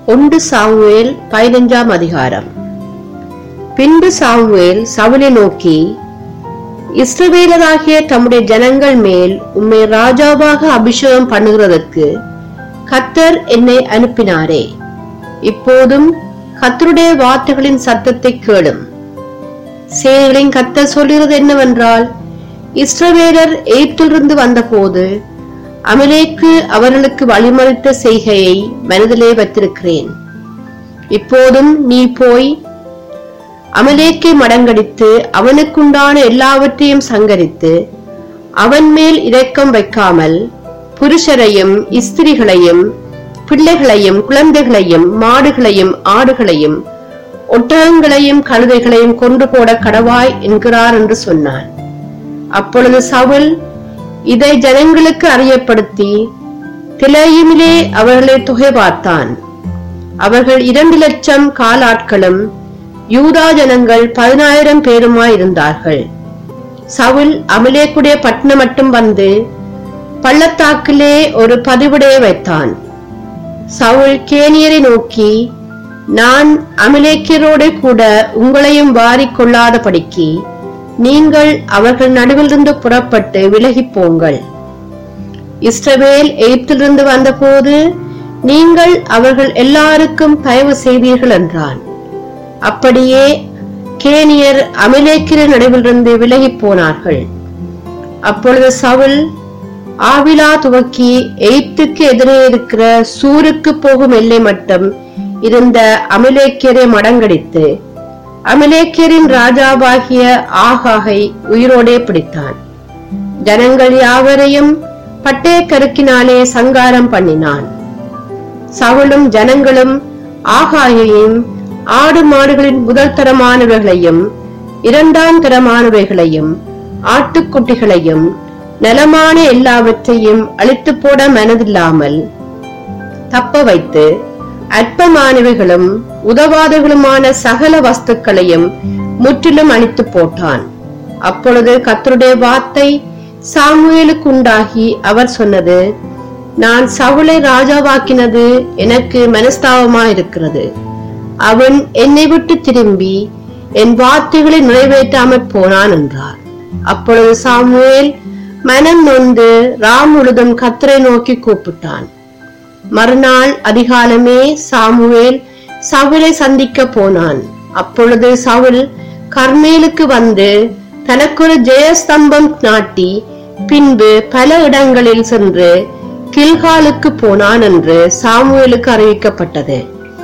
ஒன்று சாமுவேல் பதினைஞ்சாம் அதிகாரம் பின்பு சாமுவேல் சவுலை நோக்கி இஸ்ரவேலராகிய தம்முடைய ஜனங்கள் மேல் உம்மை ராஜாவாக அபிஷேகம் பண்ணுகிறதற்கு கத்தர் என்னை அனுப்பினாரே இப்போதும் கத்தருடைய வார்த்தைகளின் சத்தத்தை கேளும் சேனைகளின் கத்தர் சொல்கிறது என்னவென்றால் இஸ்ரவேலர் எய்ப்திலிருந்து வந்தபோது அமலேக்கு அவர்களுக்கு வழிமறித்த செய்கையை மனதிலே வைத்திருக்கிறேன் இப்போதும் நீ போய் அமலேக்கை மடங்கடித்து அவனுக்குண்டான எல்லாவற்றையும் சங்கரித்து அவன் மேல் இரக்கம் வைக்காமல் புருஷரையும் ஸ்திரிகளையும் பிள்ளைகளையும் குழந்தைகளையும் மாடுகளையும் ஆடுகளையும் ஒட்டகங்களையும் கழுதைகளையும் கொண்டு போட கடவாய் என்கிறார் என்று சொன்னான் அப்பொழுது சவுல் இதை ஜனங்களுக்கு அறியப்படுத்தி திலையிமிலே அவர்களை தொகை பார்த்தான் அவர்கள் இரண்டு லட்சம் காலாட்களும் யூதா ஜனங்கள் பதினாயிரம் பேருமாய் இருந்தார்கள் சவுல் அமலேக்குடைய பட்டணம் மட்டும் வந்து பள்ளத்தாக்கிலே ஒரு பதிவிடைய வைத்தான் சவுல் கேனியரை நோக்கி நான் அமலேக்கியரோடு கூட உங்களையும் வாரிக் கொள்ளாதபடிக்கு நீங்கள் அவர்கள் நடுவிலிருந்து புறப்பட்டு விலகிப் போங்கள் இஸ்ரவேல் எகிப்திலிருந்து வந்தபோது நீங்கள் அவர்கள் எல்லாருக்கும் தயவு செய்தீர்கள் என்றான் அப்படியே கேனியர் அமலேக்கிற நடுவிலிருந்து விலகிப் போனார்கள் அப்பொழுது சவுல் ஆவிலா துவக்கி எய்த்துக்கு எதிரே இருக்கிற சூருக்கு போகும் எல்லை மட்டும் இருந்த அமலேக்கியரை மடங்கடித்து அமலேக்கியரின் ராஜாவாகிய ஆகாகை உயிரோடே பிடித்தான் ஜனங்கள் யாவரையும் பட்டய கருக்கினாலே சங்காரம் பண்ணினான் சவுளும் ஜனங்களும் ஆகாயையும் ஆடு மாடுகளின் முதல் தரமானவைகளையும் இரண்டாம் தரமானவைகளையும் ஆட்டுக்குட்டிகளையும் நலமான எல்லாவற்றையும் அழித்து போட மனதில்லாமல் தப்ப வைத்து அற்பமானவைகளும் உதவாதகளுமான சகல வஸ்துக்களையும் முற்றிலும் அழித்து போட்டான் அப்பொழுது கத்தருடைய வார்த்தை சாமுவேலுக்கு உண்டாகி அவர் சொன்னது நான் சவுளை ராஜாவாக்கினது எனக்கு மனஸ்தாபமாயிருக்கிறது அவன் என்னை விட்டு திரும்பி என் வார்த்தைகளை நிறைவேற்றாமற் போனான் என்றார் அப்பொழுது சாமுவேல் மனம் நொந்து ராம் முழுதும் கத்தரை நோக்கி கூப்பிட்டான் மறுநாள் அதிகாலமே சாமுவேல் சவுலை சந்திக்க போனான் அப்பொழுது சவுல் கர்மேலுக்கு வந்து தனக்கொரு ஜெயஸ்தம்பம் நாட்டி பின்பு பல இடங்களில் சென்று கில்காலுக்கு போனான் என்று சாமுவேலுக்கு அறிவிக்கப்பட்டது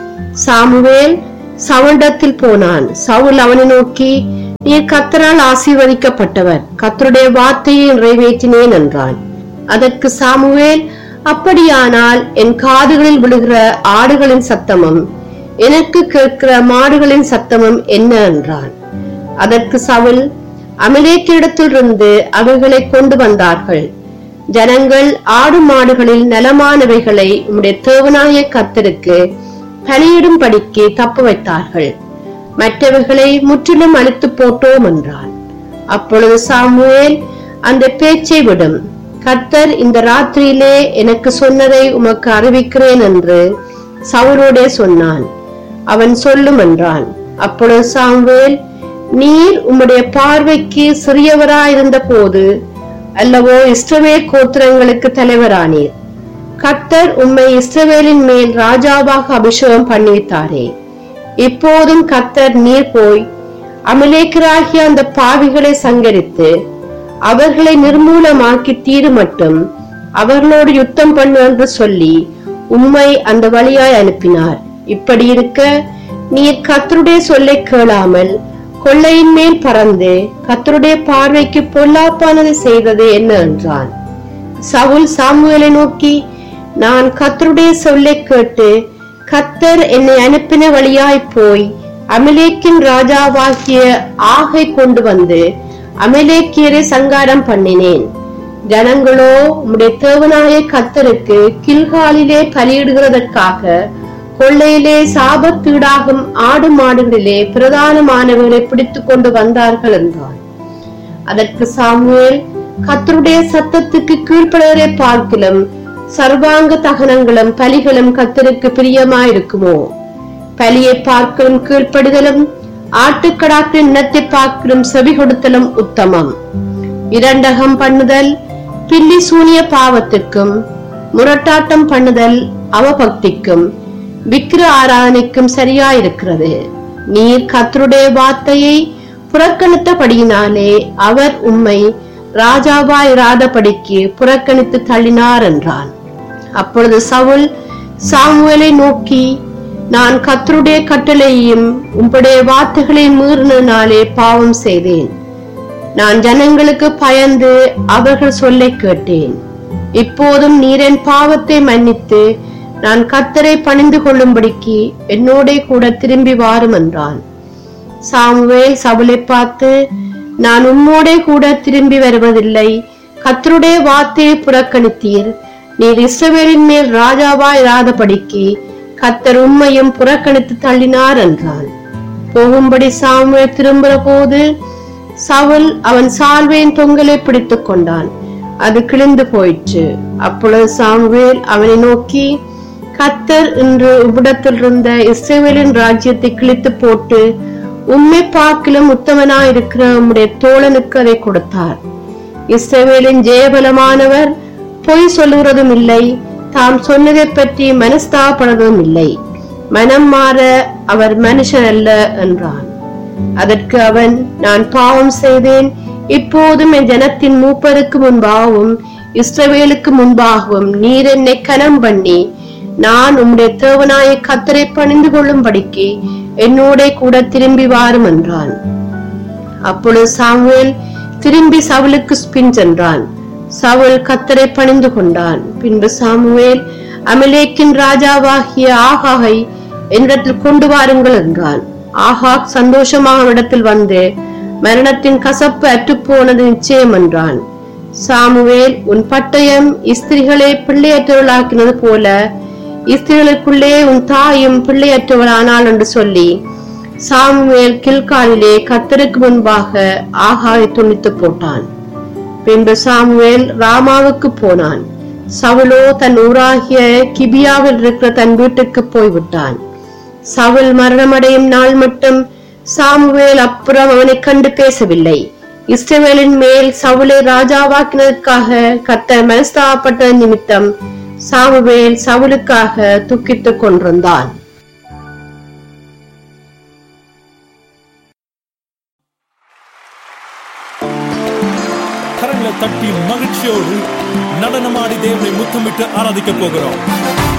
சாமுவேல் சவுண்டத்தில் போனான் சவுல் அவனை நோக்கி நீ கத்தரால் ஆசீர்வதிக்கப்பட்டவர் கத்தருடைய வார்த்தையை நிறைவேற்றினேன் என்றான் அதற்கு சாமுவேல் அப்படியானால் என் காதுகளில் விழுகிற ஆடுகளின் சத்தமும் எனக்கு கேட்கிற மாடுகளின் சத்தமும் என்ன என்றான் அதற்கு சவுல் அமலேக்கிடத்திலிருந்து அவைகளை கொண்டு வந்தார்கள் ஜனங்கள் ஆடு மாடுகளில் நலமானவைகளை உம்முடைய தேவனாய கத்தருக்கு பலியிடும்படிக்கு தப்பு வைத்தார்கள் மற்றவைகளை முற்றிலும் அழித்து போட்டோம் என்றான் அப்பொழுது சாமுவேல் அந்த பேச்சை விடும் கர்த்தர் இந்த ராத்திரியிலே எனக்கு சொன்னதை உமக்கு அறிவிக்கிறேன் என்று சவுரோடே சொன்னான் அவன் சொல்லும் என்றான் அப்பொழுது சாமுவேல் நீர் உம்முடைய பார்வைக்கு சிறியவராயிருந்த போது அல்லவோ இஸ்ரவே கோத்திரங்களுக்கு தலைவரானீர் கர்த்தர் உம்மை இஸ்ரவேலின் மேல் ராஜாவாக அபிஷேகம் பண்ணிவித்தாரே இப்போதும் கர்த்தர் நீர் போய் அமலேக்கராகிய அந்த பாவிகளை சங்கரித்து அவர்களை நிர்மூலமாக்கி தீரு மட்டும் அவர்களோடு யுத்தம் பண்ணு என்று சொல்லி உம்மை அந்த வழியாய் அனுப்பினார் இப்படி இருக்க நீர் கத்தருடைய சொல்லை கேளாமல் கொள்ளையின் மேல் பறந்து கத்தருடைய பார்வைக்கு பொல்லாப்பானது செய்தது என்ன என்றான் சவுல் சாமுவேலை நோக்கி நான் கத்தருடைய சொல்லை கேட்டு கத்தர் என்னை அனுப்பின வழியாய் போய் அமலேக்கின் ராஜாவாகிய ஆகை கொண்டு வந்து அமலேக்கியரை சங்காரம் பண்ணினேன் ஜனங்களோ உம்முடைய தேவனாய கத்தருக்கு கில்காலிலே பலியிடுகிறதற்காக கொள்ளையிலே சாபத்தீடாகும் ஆடு மாடுகளிலே பிரதானமானவர்களை பிடித்துக் கொண்டு வந்தார்கள் என்றான் அதற்கு சாமுவேல் கத்தருடைய சத்தத்துக்கு கீழ்ப்படுவதை பார்க்கிலும் சர்வாங்க தகனங்களும் பலிகளும் கத்தருக்கு பிரியமாயிருக்குமோ பலியை பார்க்கலும் கீழ்ப்படுதலும் ஆட்டுக்கடாக்களின் இனத்தை பார்க்கலும் செவி கொடுத்தலும் உத்தமம் இரண்டகம் பண்ணுதல் பில்லி சூனிய பாவத்துக்கும் முரட்டாட்டம் பண்ணுதல் அவபக்திக்கும் விக்கிர ஆராதனைக்கும் சரியாயிருக்கிறது நீர் கத்தருடைய வார்த்தையை புறக்கணித்தபடியினாலே அவர் உம்மை ராஜாவாய் இராதபடிக்கு புறக்கணித்து தள்ளினார் என்றான் அப்பொழுது சவுல் சாமுவேலை நோக்கி நான் கத்தருடைய கட்டளையையும் உம்முடைய வார்த்தைகளை மீறினாலே பாவம் செய்தேன் நான் ஜனங்களுக்கு பயந்து அவர்கள் சொல்லை கேட்டேன் இப்போதும் நீரின் பாவத்தை மன்னித்து நான் கத்தரை பணிந்து கொள்ளும்படிக்கு என்னோடே கூட திரும்பி வாரும் என்றான் சாமுவேல் சவுலை பார்த்து நான் உம்மோடே கூட திரும்பி வருவதில்லை கத்தருடைய வார்த்தையை புறக்கணித்தீர் நீர் இஸ்ரவேலின் மேல் ராஜாவாய் இராதபடிக்கு கத்தர் உண்மையும் புறக்கணித்து தள்ளினார் என்றான் போகும்படி சாமுவேல் திரும்புற போது சவுல் அவன் சால்வையின் தொங்கலை பிடித்துக் கொண்டான் அது கிழிந்து போயிற்று அப்பொழுது சாமுவேல் அவனை நோக்கி கத்தர் இன்று இவ்விடத்தில் இருந்த இஸ்ரேவேலின் ராஜ்யத்தை கிழித்து போட்டு உண்மை பார்க்கிலும் உத்தமனாயிருக்கிற உம்முடைய தோழனுக்கு அதை கொடுத்தார் இஸ்ரவேலின் ஜெயபலமானவர் பொய் சொல்லுகிறதும் இல்லை தாம் சொன்னதை பற்றி மனஸ்தாபடுவதும் இல்லை மனம் மாற அவர் மனுஷன் அல்ல என்றான் அதற்கு அவன் நான் பாவம் செய்தேன் இப்போதும் என் ஜனத்தின் மூப்பருக்கு முன்பாகவும் இஸ்ரவேலுக்கு முன்பாகவும் நீர் என்னை கனம் பண்ணி நான் உம்முடைய தேவனாய கத்தரை பணிந்து கொள்ளும்படிக்கு என்னோட கூட திரும்பி வாரும் என்றான் அப்பொழுது சாமுவேல் திரும்பி சவுலுக்கு பின் சென்றான் சவுல் கத்தரை பணிந்து கொண்டான் பின்பு சாமுவேல் அமலேக்கின் ராஜாவாகிய ஆகாகை என்னிடத்தில் கொண்டு வாருங்கள் என்றான் ஆகாக் சந்தோஷமாக இடத்தில் வந்து மரணத்தின் கசப்பு அற்றுப்போனது நிச்சயம் என்றான் சாமுவேல் உன் பட்டயம் இஸ்திரிகளை பிள்ளையற்றவளாக்கினது போல இஸ்திரிகளுக்குள்ளே உன் தாயும் பிள்ளையற்றவளானாள் என்று சொல்லி சாமுவேல் கில்காலிலே கத்தருக்கு முன்பாக ஆகாயை துணித்து போட்டான் பின்பு சாமுவேல் ராமாவுக்கு போனான் சவுலோ தன் ஊராகிய கிபியாவில் இருக்கிற தன் வீட்டுக்கு போய்விட்டான் சவுல் மரணமடையும் நாள் மட்டும் சாமுவேல் அப்புறம் அவனை கண்டு பேசவில்லை இஸ்ரவேலின் மேல் சவுலை ராஜாவாக்கினதற்காக கர்த்தர் மனஸ்தாபப்பட்ட நிமித்தம் சாமுவேல் சவுலுக்காக துக்கித்துக் கொண்டிருந்தான் கரங்களை தட்டி மகிழ்ச்சியோடு நடனமாடி தேவனை முத்தமிட்டு ஆராதிக்க போகிறோம்